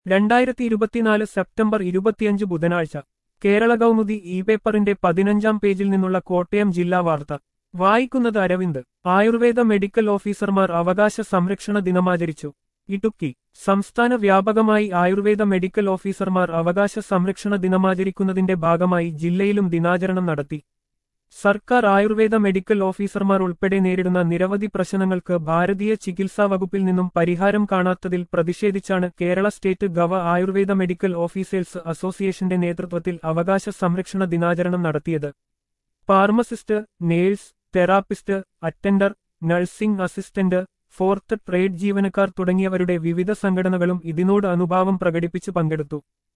രണ്ടായിരത്തി ഇരുപത്തിനാല് സെപ്റ്റംബർ ഇരുപത്തിയഞ്ച് ബുധനാഴ്ച കേരള കൗമുദി ഇ പേപ്പറിന്റെ പതിനഞ്ചാം പേജിൽ നിന്നുള്ള കോട്ടയം ജില്ലാ വാർത്ത വായിക്കുന്നത് അരവിന്ദ് ആയുർവേദ മെഡിക്കൽ ഓഫീസർമാർ അവകാശ സംരക്ഷണ ദിനമാചരിച്ചു ഇടുക്കി സംസ്ഥാന വ്യാപകമായി ആയുർവേദ മെഡിക്കൽ ഓഫീസർമാർ അവകാശ സംരക്ഷണ ദിനമാചരിക്കുന്നതിന്റെ ഭാഗമായി ജില്ലയിലും ദിനാചരണം നടത്തി സർക്കാർ ആയുർവേദ മെഡിക്കൽ ഓഫീസർമാർ ഉൾപ്പെടെ നേരിടുന്ന നിരവധി പ്രശ്നങ്ങൾക്ക് ഭാരതീയ ചികിത്സാ വകുപ്പിൽ നിന്നും പരിഹാരം കാണാത്തതിൽ പ്രതിഷേധിച്ചാണ് കേരള സ്റ്റേറ്റ് ഗവ ആയുർവേദ മെഡിക്കൽ ഓഫീസേഴ്സ് അസോസിയേഷന്റെ നേതൃത്വത്തിൽ അവകാശ സംരക്ഷണ ദിനാചരണം നടത്തിയത് pharmacist nurse therapist attender nursing assistant fourth trade ജീവനക്കാർ തുടങ്ങിയവരുടെ വിവിധ സംഘടനകളും ഇതിനോട് അനുഭാവം പ്രകടിപ്പിച്ച് പങ്കെടുത്തു